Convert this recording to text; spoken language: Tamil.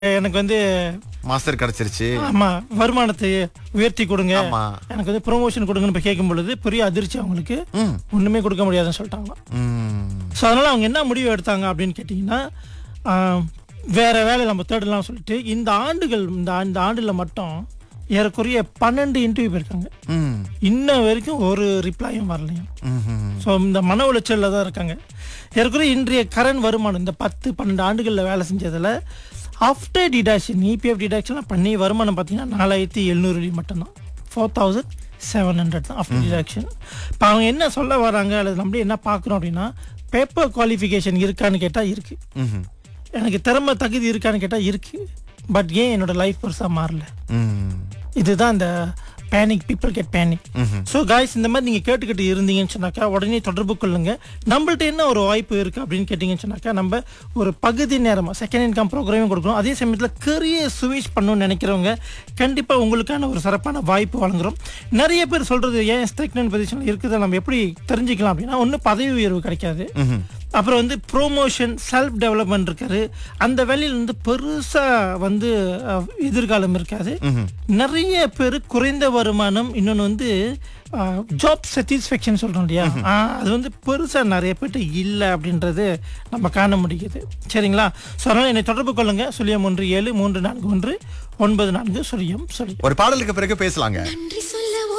எனக்கு வந்து மாஸ்டர் கிடைச்சிருச்சு ஆமா வருமானத்தை உயர்த்தி கொடுங்க ஆமா. எனக்கு வந்து ப்ரொமோஷன் கொடுங்கன்னு இப்ப கேட்கும் பொழுது பெரிய அதிர்ச்சி அவங்களுக்கு ம். ஒண்ணுமே கொடுக்க முடியாதுன்னு சொல்லிட்டாங்க ம். ஸோ அதனால அவங்க என்ன முடிவு எடுத்தாங்க அப்படின்னு கேட்டிங்கன்னா ஆஹ், வேற வேலை நம்ம தேடலாம் சொல்லிட்டு இந்த ஆண்டுகள் இந்த இந்த ஆண்டுல மட்டும் ஏறக்குறைய பன்னெண்டு இன்டர்வியூ போயிருக்காங்க ம். இன்ன வரைக்கும் ஒரு ரிப்ளையும் வரலையும் ம்ஹும். ஸோ இந்த மன உளைச்சலில் தான் இருக்காங்க ஏற்கனவே இன்றைய கரண்ட் வருமானம் இந்த பத்து பன்னெண்டு ஆண்டுகளில் வேலை செஞ்சதில் ஆஃப்டர் டிடாக்ஷன் இபிஎஃப் டிடாக்ஷன்லாம் பண்ணி வருமானம் பார்த்தீங்கன்னா நாலாயிரத்தி எழுநூறு மட்டும்தான் ஃபோர் தௌசண்ட் செவன் ஹண்ட்ரட் தான் ஆஃப்டர் டிடாக்ஷன் இப்போ அவங்க என்ன சொல்ல வராங்க அல்லது நம்மளே என்ன பார்க்குறோம் அப்படின்னா பேப்பர் குவாலிஃபிகேஷன் இருக்கான்னு கேட்டால் இருக்குது ம்ஹும். எனக்கு திறமை தகுதி இருக்கான்னு கேட்டால் இருக்குது பட் ஏன் என்னோட லைஃப் பெருசாக மாறல ம். இதுதான் இந்த பேனிக் பீப்புள் கெட் பேனிக் ம்ஹும். ஸோ காய்ஸ் இந்த மாதிரி நீங்கள் கேட்டுக்கிட்டு இருந்தீங்கன்னு சொன்னாக்கா உடனே தொடர்பு கொள்ளுங்க நம்மள்ட்ட என்ன ஒரு வாய்ப்பு இருக்குது அப்படின்னு கேட்டிங்கன்னு சொன்னாக்கா நம்ம ஒரு பகுதி நேரமாக செகண்ட் இன்கம் ப்ரோக்ராமும் கொடுக்குறோம் அதே சமயத்தில் கரியர் சுவிச் பண்ணணும்னு நினைக்கிறவங்க கண்டிப்பாக உங்களுக்கான ஒரு சிறப்பான வாய்ப்பு வழங்குறோம் நிறைய பேர் சொல்கிறது ஏன் ஸ்டெக்னன் பொசிஷனில் இருக்குதை நம்ம எப்படி தெரிஞ்சுக்கலாம் அப்படின்னா ஒன்று பதவி உயர்வு கிடைக்காது ம்ஹும். அப்புறம் வந்து ப்ரோமோஷன் செல்ஃப் டெவலப்மெண்ட் இருக்காரு அந்த வேலையில் வந்து பெருசாக வந்து அஹ், எதிர்காலம் இருக்காது ம்ஹும். நிறைய பேர் குறைந்த வருமானம் இன்னொன்று வந்து ஜாப் சாட்டிஸ்ஃபேக்ஷன் சொல்கிறோம் இல்லையா ஆ, அது வந்து பெருசாக நிறைய பேர்ட்ட இல்லை அப்படின்றது நம்ம காண முடியுது சரிங்களா ஸோ அதனால் என்னை தொடர்பு கொள்ளுங்க சுழியம் ஒன்று ஏழு மூன்று நான்கு ஒன்று ஒன்பது நான்கு சுழியம் சுழியம் ஒரு பாடலுக்கு பிறகு பேசலாங்க நன்றி சொல்